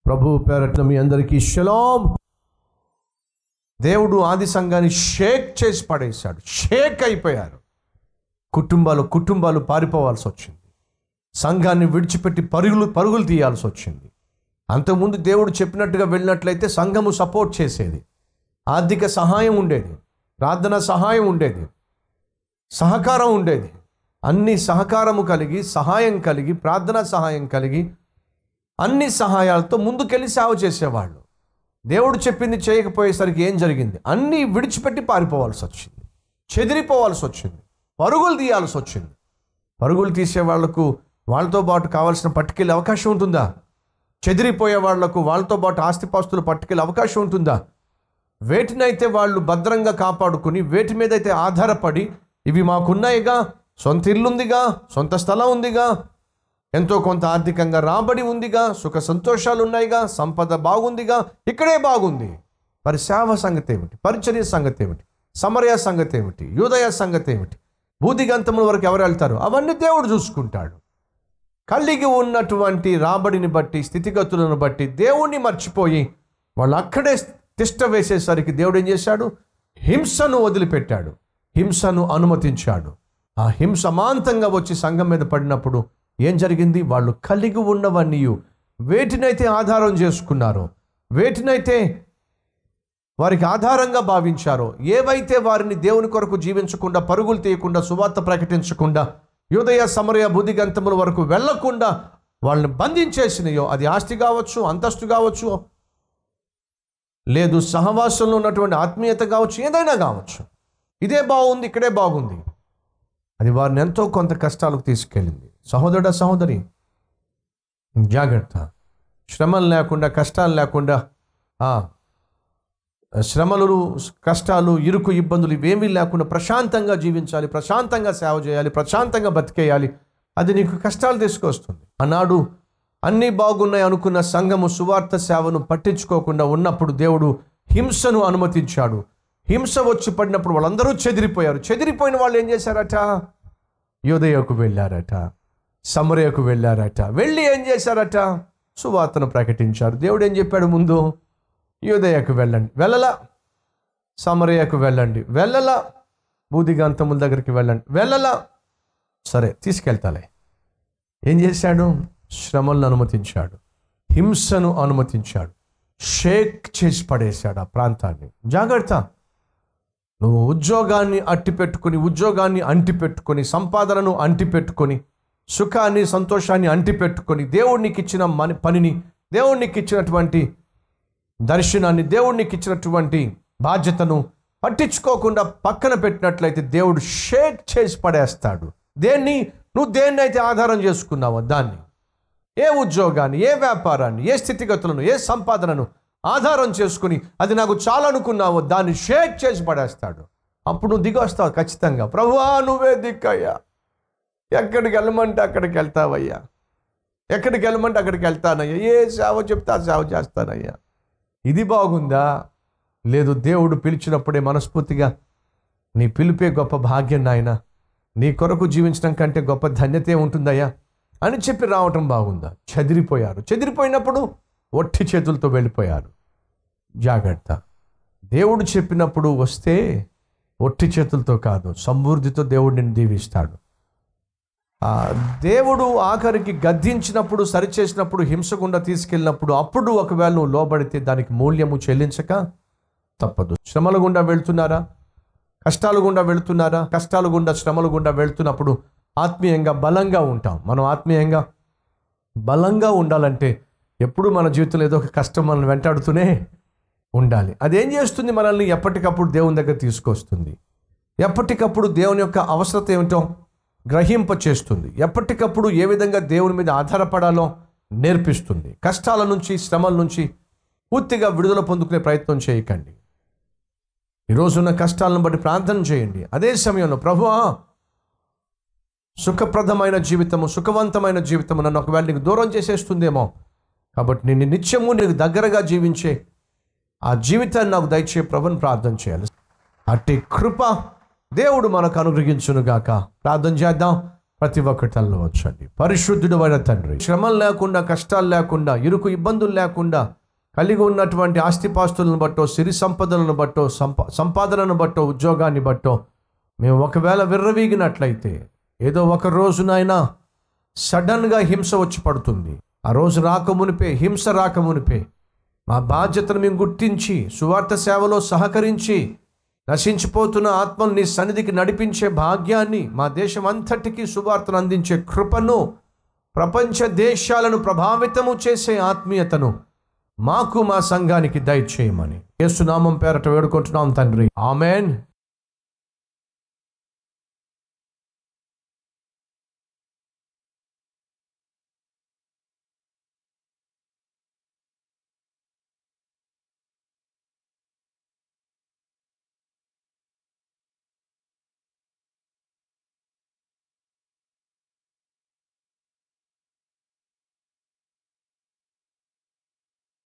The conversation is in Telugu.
ప్రభు పేరట్న మీ అందరికీ షలాం దేవుడు ఆది సంఘాన్ని షేక్ చేసి పడేశాడు షేక్ అయిపోయారు కుటుంబాలు కుటుంబాలు పారిపోవాల్సి వచ్చింది సంఘాన్ని విడిచిపెట్టి పరుగులు పరుగులు తీయాల్సి వచ్చింది అంతకుముందు దేవుడు చెప్పినట్టుగా వెళ్ళినట్లయితే సంఘము సపోర్ట్ చేసేది ఆర్థిక సహాయం ఉండేది ప్రార్థన సహాయం ఉండేది సహకారం ఉండేది అన్ని సహకారము కలిగి సహాయం కలిగి ప్రార్థన సహాయం కలిగి అన్ని సహాయాలతో ముందుకెళ్ళి సేవ చేసేవాళ్ళు దేవుడు చెప్పింది చేయకపోయేసరికి ఏం జరిగింది అన్నీ విడిచిపెట్టి పారిపోవాల్సి వచ్చింది చెదిరిపోవాల్సి వచ్చింది పరుగులు తీయాల్సి వచ్చింది పరుగులు తీసే వాళ్లకు వాళ్ళతో పాటు కావాల్సిన పట్టుకెళ్ళే అవకాశం ఉంటుందా చెదిరిపోయే వాళ్లకు వాళ్ళతో పాటు ఆస్తిపాస్తులు పట్టుకెళ్ళే అవకాశం ఉంటుందా వేటినైతే వాళ్ళు భద్రంగా కాపాడుకుని వేటి మీద అయితే ఆధారపడి ఇవి మాకున్నాయిగా సొంత ఇల్లుందిగా సొంత స్థలం ఉందిగా ఎంతో కొంత ఆర్థికంగా రాబడి ఉందిగా సుఖ సంతోషాలు ఉన్నాయిగా సంపద బాగుందిగా ఇక్కడే బాగుంది మరి సేవ సంగతి ఏమిటి పరిచర్య సంగతి ఏమిటి సమరయ సంగతి ఏమిటి యూదయ సంగతి ఏమిటి భూదిగంతముల వరకు ఎవరు వెళ్తారు అవన్నీ దేవుడు చూసుకుంటాడు కలిగి ఉన్నటువంటి రాబడిని బట్టి స్థితిగతులను బట్టి దేవుణ్ణి మర్చిపోయి వాళ్ళు అక్కడే తిష్ట వేసేసరికి దేవుడు ఏం చేశాడు హింసను వదిలిపెట్టాడు హింసను అనుమతించాడు ఆ హింస మాంతంగా వచ్చి సంఘం మీద పడినప్పుడు ఏం జరిగింది వాళ్ళు కలిగి ఉన్నవన్నీ వేటినైతే ఆధారం చేసుకున్నారో వేటినైతే వారికి ఆధారంగా భావించారో ఏవైతే వారిని దేవుని కొరకు జీవించకుండా పరుగులు తీయకుండా సువార్త ప్రకటించకుండా యోదయ సమరయ బుద్ధిగంతముల వరకు వెళ్లకుండా వాళ్ళని బంధించేసినాయో అది ఆస్తి కావచ్చు అంతస్తు కావచ్చు లేదు సహవాసంలో ఉన్నటువంటి ఆత్మీయత కావచ్చు ఏదైనా కావచ్చు ఇదే బాగుంది ఇక్కడే బాగుంది అది వారిని ఎంతో కొంత కష్టాలకు తీసుకెళ్ళింది సహోదరుడ సహోదరి జాగ్రత్త శ్రమలు లేకుండా కష్టాలు లేకుండా ఆ, శ్రమలు కష్టాలు ఇరుకు ఇబ్బందులు ఇవేమీ లేకుండా ప్రశాంతంగా జీవించాలి ప్రశాంతంగా సేవ చేయాలి ప్రశాంతంగా బతికేయాలి అది నీకు కష్టాలు తీసుకొస్తుంది ఆనాడు అన్నీ బాగున్నాయి అనుకున్న సంఘము సువార్త సేవను పట్టించుకోకుండా ఉన్నప్పుడు దేవుడు హింసను అనుమతించాడు హింస వచ్చి పడినప్పుడు వాళ్ళందరూ చెదిరిపోయారు చెదిరిపోయిన వాళ్ళు ఏం చేశారట యోదయకు వెళ్ళారట సమరయకు వెళ్ళారట వెళ్ళి ఏం చేశారట సువార్తను ప్రకటించారు దేవుడు ఏం చెప్పాడు ముందు యోదయకు వెళ్ళండి వెళ్ళలా సమరయకు వెళ్ళండి వెళ్ళలా బూదిగంతముల దగ్గరికి వెళ్ళండి వెళ్ళలా సరే తీసుకెళ్తాలే ఏం చేశాడు శ్రమలను అనుమతించాడు హింసను అనుమతించాడు షేక్ చేసి పడేశాడు ఆ ప్రాంతాన్ని జాగ్రత్త నువ్వు ఉద్యోగాన్ని అట్టి పెట్టుకొని ఉద్యోగాన్ని అంటి పెట్టుకొని సంపాదనను అంటి పెట్టుకొని సుఖాన్ని సంతోషాన్ని అంటి పెట్టుకొని దేవుడికి ఇచ్చిన మని పనిని దేవుడికి ఇచ్చినటువంటి దర్శనాన్ని దేవుడికి ఇచ్చినటువంటి బాధ్యతను పట్టించుకోకుండా పక్కన పెట్టినట్లయితే దేవుడు షేక్ చేసి పడేస్తాడు దేన్ని నువ్వు దేన్ని అయితే ఆధారం చేసుకున్నావో దాన్ని ఏ ఉద్యోగాన్ని ఏ వ్యాపారాన్ని ఏ స్థితిగతులను ఏ సంపాదనను ఆధారం చేసుకుని అది నాకు చాలా అనుకున్నావో దాన్ని షేక్ చేసి పడేస్తాడు అప్పుడు నువ్వు దిగొస్తావు ఖచ్చితంగా ప్రభువా నువ్వే దిక్కయ్యా ఎక్కడికి వెళ్ళమంటే అక్కడికి వెళ్తావయ్యా ఎక్కడికి వెళ్ళమంటే అక్కడికి వెళ్తానయ్యా ఏ సేవ చెప్తే ఆ సేవ చేస్తానయ్యా ఇది బాగుందా లేదు దేవుడు పిలిచినప్పుడే మనస్ఫూర్తిగా నీ పిలిపే గొప్ప భాగ్యం నాయన నీ కొరకు జీవించడం కంటే గొప్ప ధన్యతే ఉంటుందయ్యా అని చెప్పి రావటం బాగుందా చెదిరిపోయారు చెదిరిపోయినప్పుడు ఒట్టి చేతులతో వెళ్ళిపోయారు జాగ్రత్త దేవుడు చెప్పినప్పుడు వస్తే ఒట్టి చేతులతో కాదు సమృద్ధితో దేవుడు నిన్ను దీవిస్తాడు ఆ దేవుడు ఆఖరికి గద్దించినప్పుడు సరిచేసినప్పుడు హింసకుండా తీసుకెళ్ళినప్పుడు అప్పుడు ఒకవేళ నువ్వు లోబడితే దానికి మూల్యము చెల్లించక తప్పదు శ్రమల గుండా వెళ్తున్నారా కష్టాలు గుండా వెళ్తున్నారా కష్టాలు గుండా శ్రమల గుండా వెళ్తున్నప్పుడు ఆత్మీయంగా బలంగా ఉంటాం మనం ఆత్మీయంగా బలంగా ఉండాలంటే ఎప్పుడు మన జీవితంలో ఏదో ఒక కష్టం మనల్ని వెంటాడుతూనే ఉండాలి అదేం చేస్తుంది మనల్ని ఎప్పటికప్పుడు దేవుని దగ్గర తీసుకొస్తుంది ఎప్పటికప్పుడు దేవుని యొక్క అవసరత ఏమిటో గ్రహింప చేస్తుంది ఎప్పటికప్పుడు ఏ విధంగా దేవుని మీద ఆధారపడాలో నేర్పిస్తుంది కష్టాల నుంచి శ్రమల నుంచి పూర్తిగా విడుదల పొందుకునే ప్రయత్నం చేయకండి ఈరోజున్న కష్టాలను బట్టి ప్రార్థన చేయండి అదే సమయంలో ప్రభువా సుఖప్రదమైన జీవితము సుఖవంతమైన జీవితము నన్ను ఒకవేళ నీకు దూరం చేసేస్తుందేమో కాబట్టి నేను నిత్యము నీకు దగ్గరగా జీవించే ఆ జీవితాన్ని నాకు దయచే ప్రభుని ప్రార్థన చేయాలి అట్టి కృప దేవుడు మనకు అనుగ్రహించునుగాక ప్రార్థన చేద్దాం ప్రతి ఒక్కటల్లో వచ్చండి పరిశుద్ధుడు అయిన తండ్రి శ్రమలు లేకుండా కష్టాలు లేకుండా ఇరుకు ఇబ్బందులు లేకుండా కలిగి ఉన్నటువంటి ఆస్తిపాస్తులను బట్టో సిరి సంపదలను బట్టో సంప సంపాదనను బట్టో ఉద్యోగాన్ని బట్టో మేము ఒకవేళ విర్రవీగినట్లయితే ఏదో ఒక రోజునైనా సడన్గా హింస వచ్చి పడుతుంది ఆ రోజు రాకమునిపే హింస రాకమునిపే మా బాధ్యతను మేము గుర్తించి సువార్త సేవలో సహకరించి నశించిపోతున్న ఆత్మల్ని నీ సన్నిధికి నడిపించే భాగ్యాన్ని మా దేశం అంతటికీ సువార్తను అందించే కృపను ప్రపంచ దేశాలను ప్రభావితము చేసే ఆత్మీయతను మాకు మా సంఘానికి దయచేయమని యేసునామం పేరట వేడుకుంటున్నాం తండ్రి ఆమెన్